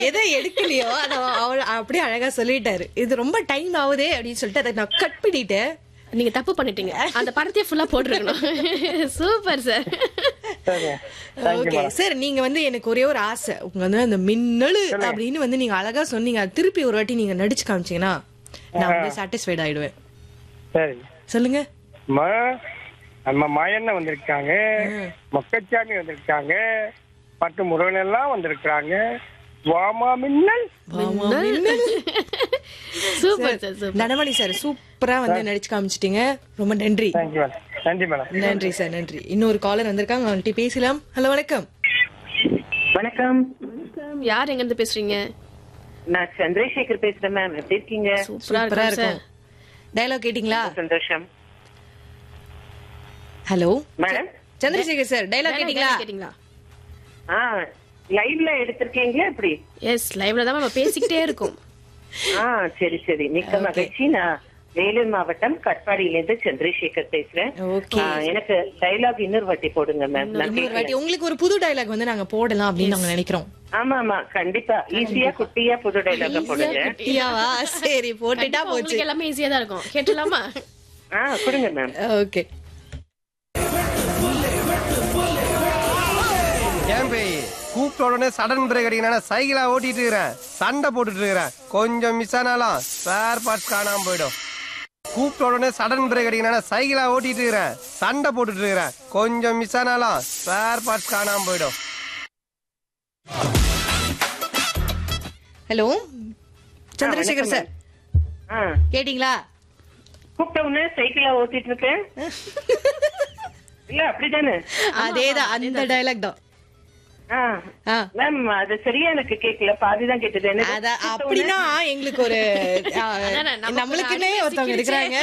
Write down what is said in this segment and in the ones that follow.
எதை எடுக்கலையோ அத அவ அப்படியே அழகா சொல்லிட்டாரு இது ரொம்ப டைம் ஆகுதே அப்படின்னு சொல்லிட்டு அதை நான் கட் பண்ணிட்டேன் நீங்க தப்பு பண்ணிட்டீங்க அந்த படத்தையே ஃபுல்லா போட்டுருக்கணும் சூப்பர் சார் சரிங்க தேங்க்யூ ஓகே மேடம் சார் நீங்க வந்து எனக்கு ஒரே ஒரு ஆசை உங்க வந்து அந்த மின்னலு அப்படின்னு வந்து நீங்க அழகா சொன்னீங்க அது திருப்பி ஒரு வாட்டி நீங்க நடிச்சு காமிச்சீங்கன்னா நான் வந்து சாட்டிஸ்ஃபைட் ஆயிடுவேன் சரி சொல்லுங்க அம்மா நம்ம மாயண்ண வந்திருக்காங்க மொக்கச்சாமி வந்திருக்காங்க மற்றும் உறவினர்லாம் வந்திருக்காங்க வாமா மின்னல் ஆமா, மின்னல். சூப்பர் சார் சூப்பர் நடமணி சார் சூப்பரா வந்து நடிச்சு காமிச்சிட்டீங்க ரொம்ப நன்றி தேங்க்யூ மேடம் நன்றி மேடம் நன்றி சார் நன்றி இன்னொரு காலர் வந்திருக்காங்க அவங்கள்ட்ட பேசலாம் ஹலோ வணக்கம் வணக்கம் யார் எங்க இருந்து பேசுறீங்க நான் சந்திரசேகர் பேசுறேன் மேம் எப்படி இருக்கீங்க சூப்பரா சூப்பரா இருக்கும் சார் இருக்கும் டயலாக் கேட்டிங்களா சந்தோஷம் hello madam Chandrasekar sir dialogue கேட்டிங்களா கேட்டீங்களா ஆ லைவ்ல எடுத்திருக்கீங்களா எப்படி எஸ் லைவ்ல தான் நம்ம பேசிக்கிட்டே இருக்கோம் ஆ சரி சரி மிக்க Okay. மகிழ்ச்சி நான் வேலூர் மாவட்டம் கட்பாடியில இருந்து சந்திரசேகர் பேசுறேன் Okay. ஆ, எனக்கு டைலாக் இன்னொரு வாட்டி போடுங்க மேம் நான் இன்னொரு வாட்டி கேட்கிறேன். உங்களுக்கு ஒரு புது டயலாக் வந்து நாங்க போடலாம் அப்படின்னு நாங்க நினைக்கிறோம் ஆமா ஆமா கண்டிப்பா ஈஸியா குட்டியா புது டைலாக போடுங்க ஐயாவா சரி போட்டுட்டா கண்டிப்பா போச்சு உங்களுக்கு எல்லாமே ஈஸியா தான் இருக்கும் கேட்டலாமா ஆ கொடுங்க மேம் ஓகே ஏன் பேய் கூப்பிட்ட உடனே சடன் பிரேக் அடிக்கணும் சைக்கிளா ஓட்டிட்டு இருக்கிறேன் சண்டை போட்டுட்டு இருக்கிறேன் கொஞ்சம் மிஸ் ஆனாலும் ஸ்பேர் பார்ட்ஸ் காணாம போயிடும் கூப்பிட்ட உடனே சடன் பிரேக் அடிக்கணும் சைக்கிளா ஓட்டிட்டு இருக்கிறேன் சண்டை போட்டுட்டு இருக்கிறேன் கொஞ்சம் மிஸ் ஆனாலும் ஸ்பேர் பார்ட்ஸ் காணாம போயிடும் ஹலோ சந்திரசேகர் சார் ஆ கேட்டிங்களா கூப்பிட்ட உடனே சைக்கிளா ஓட்டிட்டு இருக்கேன் இல்ல அப்படிதானே அதேதான் அந்த டயலாக் தான் ஆ ஆ மேம் அது சரியா எனக்கு கேட்கல பாதிதான் கேட்டது எனக்கு அத அப்படின்னா எங்களுக்கு ஒரு ஆ, அதான் நமக்கு நம்மளுக்குன்னே ஒரு ஒருத்தவங்க அடிமை இருக்கிறாங்க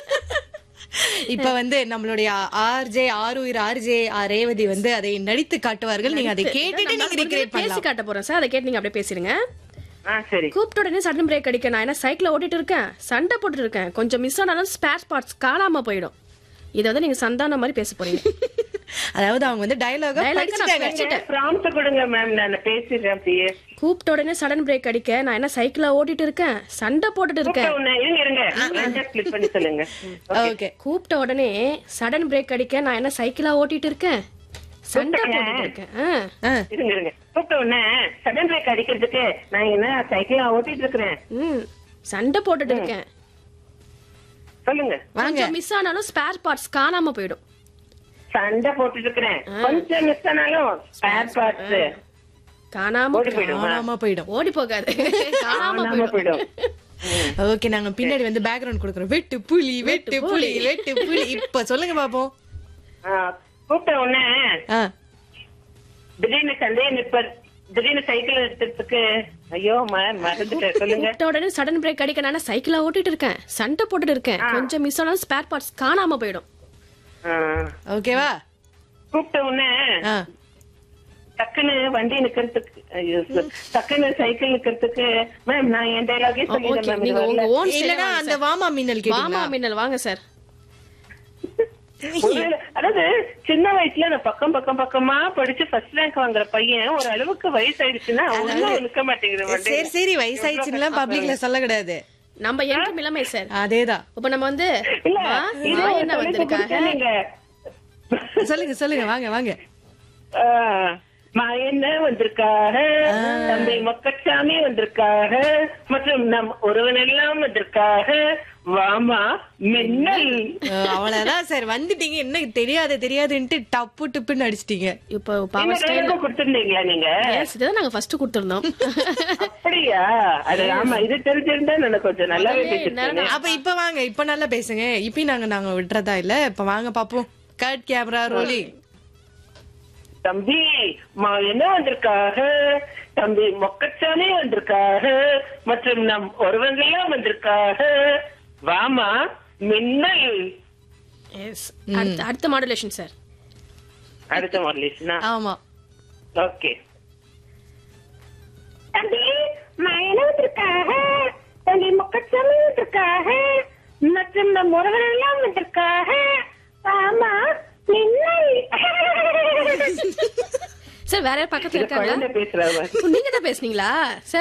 இப்ப வந்து நம்மளுடைய ஆர்ஜே ஆறுயிர் ஆர்ஜே ரேவதி வந்து அதை நடித்து காட்டுவார்கள் நீங்க அதை கேட்டுட்டு நீங்க ரீக்ரியேட் பேசி பண்ணலாம் காட்ட போறேன் சார் அதை கேட்டு நீங்க அப்படியே பேசிருங்க ஆ சரி கூப்பிட்ட உடனே சடன் பிரேக் அடிக்க நான் என்ன சைக்கிள் ஓட்டிட்டு இருக்கேன் சண்டை போட்டுட்டு இருக்கேன் கொஞ்சம் மிஸ் ஆனாலும் ஸ்பேர் பார்ட்ஸ் காணாம போயிடும் இதை வந்து நீங்க சந்தான மாதிரி பேச போறீங்க அதாவது அவங்க வந்து டயலாக Dialogue நான் படிச்சுட்டாங்க படிச்சுட்டேன். ப்ராம்ப்ட் கொடுங்க மேம் நான் பேசிடுறேன் அப்படியே கூப்பிட்ட உடனே சடன் பிரேக் அடிக்க நான் என்ன சைக்கிளா ஓட்டிட்டு இருக்கேன் சண்டை போட்டுட்டு இருக்கேன் கூப்பிட்ட உடனே இருங்க இருங்க ரெண்டா ஸ்பிளிட் பண்ணி சொல்லுங்க ஓகே கூப்பிட்ட உடனே சடன் பிரேக் அடிக்க நான் என்ன சைக்கிளா ஓட்டிட்டு இருக்கேன் சண்டை போட்டுட்டு இருக்கேன் ஆ. இருங்க இருங்க கூப்பிட்ட உடனே சடன் பிரேக் அடிக்கிறதுக்கு நான் என்ன சைக்கிளா ஓட்டிட்டு இருக்கிறேன் ம் சண்டை போட்டுட்டு இருக்கேன் சொல்லுங்க வாங்க கொஞ்சம் மிஸ் ஆனாலும் ஸ்பேர் பார்ட்ஸ் காணாம போயிடும் சண்டை போட்டுட்டு இருக்கிறேன் கொஞ்சம் மிஸ் ஆனாலும் ஸ்பேர் பார்ட்ஸ் காணாம ஓடி போயிடுமா காணாம போயிடும் ஓடி போகாது காணாம காணாம போயிடும் போயிடும் ஓகே நாங்க பின்னாடி வந்து பேக்ரவுண்ட் கொடுக்குறோம் வெட்டு புலி வெட்டு புலி வெட்டு புலி இப்ப சொல்லுங்க பாப்போம் ஆ, கூப்பிட்ட உடனே ஆ திடீர்னு சண்டையை நிப்பர் திடீர்னு சைக்கிள் எடுத்துறதுக்கு ஐயோ ம- மறந்துட்டேன் சொல்லுங்க கூப்பிட்ட உடனே சடன் பிரேக் அடிக்க நான் சைக்கிளா ஓட்டிட்டு இருக்கேன் சண்டை போட்டுட்டு இருக்கேன் கொஞ்சம் மிஸ் ஆனாலும் ஸ்பேர் பார்ட்ஸ் காணாம போயிடும் ஆ, ஓகேவா கூப்பிட்ட உடனே ஆ டக்குன்னு வண்டி நிக்கிறதுக்கு ஐயோ, டக்குன்னு சைக்கிள் நிக்கிறதுக்கு மேம் நான் என் டைலாகே ஓகே சொல்லிடுறேன் நீங்க உங்க மேம் ஓன் இல்லனா அந்த வாமா மின்னல் வாமா கேட்டீங்களா மின்னல் வாங்க சார் ஒருவேளை- அதாவது சின்ன வயசுல நான் பக்கம் பக்கம் பக்கமா படிச்சு ஃபர்ஸ்ட் ரேங்க் வாங்குற பையன் ஒரு அளவுக்கு வயசாயிடுச்சுன்னா ஒண்ணும் நிக்க மாட்டேங்குது வண்டி சரி சரி வயசாயிடுச்சுன்னா பப்ளிக்ல சொல்லக்கூடாது நம்ம என்றும் இளமை சார் அதேதான் இப்ப நம்ம வந்து இல்ல மா, இது மா ஒரு என்ன தலைப்பு வந்திருக்காங்க கொடுத்தா நீங்க சொல்லுங்க சொல்லுங்க வாங்க வாங்க ஆ, மாயண்ண வந்திருக்காக தம்பி மக்கச்சாமி வந்திருக்காக மற்றும் நம் ஒருவனெல்லாம் வந்திருக்காக வாமா மின்னல் அஹ், அவ்வளவுதான் சார் வந்துட்டீங்க என்ன தெரியாது தெரியாதுன்ட்டு டப்பு டிப்புன்னு அடிச்சிட்டீங்க இப்போ இந்த பவர் ஸ்டைல் டைலாக்கும் கொடுத்திருந்தீங்களா நீங்க எஸ் இதுதான் நாங்க ஃபர்ஸ்ட் கொடுத்திருந்தோம் அப்படியா அது ஆமா இது தெரிஞ்சிருந்தா நான் கொஞ்சம் நல்லாவே முதல்ல பேசிருக்கேன் அப்ப இப்ப வாங்க இப்ப நல்லா பேசுங்க இப்பயும் நாங்க நாங்க விட்டுறதா இல்ல இப்ப வாங்க பாப்போம் கட் கேமரா ரோலிங் தம்பி மா என்ன வந்திருக்காக தம்பி மொக்கச்சாமி வந்திருக்காக மற்றும் நம் ஒருவங்கெல்லாம் வந்திருக்காக வாமா மின்னல் எஸ் அடுத்த மாடுலேஷன் சார் அடுத்த மாடலேஷனா ஆமா ஓகே தம்பி மயனத்திற்காக தம்பி முக்கச்சமயத்திற்காக மற்றும் நம் உறவினெல்லாம் வந்திருக்காக ஆமா மின்னல் சரி வேற யார் பக்கத்துல இருக்காங்களா குழந்தை பேசுறாரு நீங்க தான் பேசுனீங்களா சரி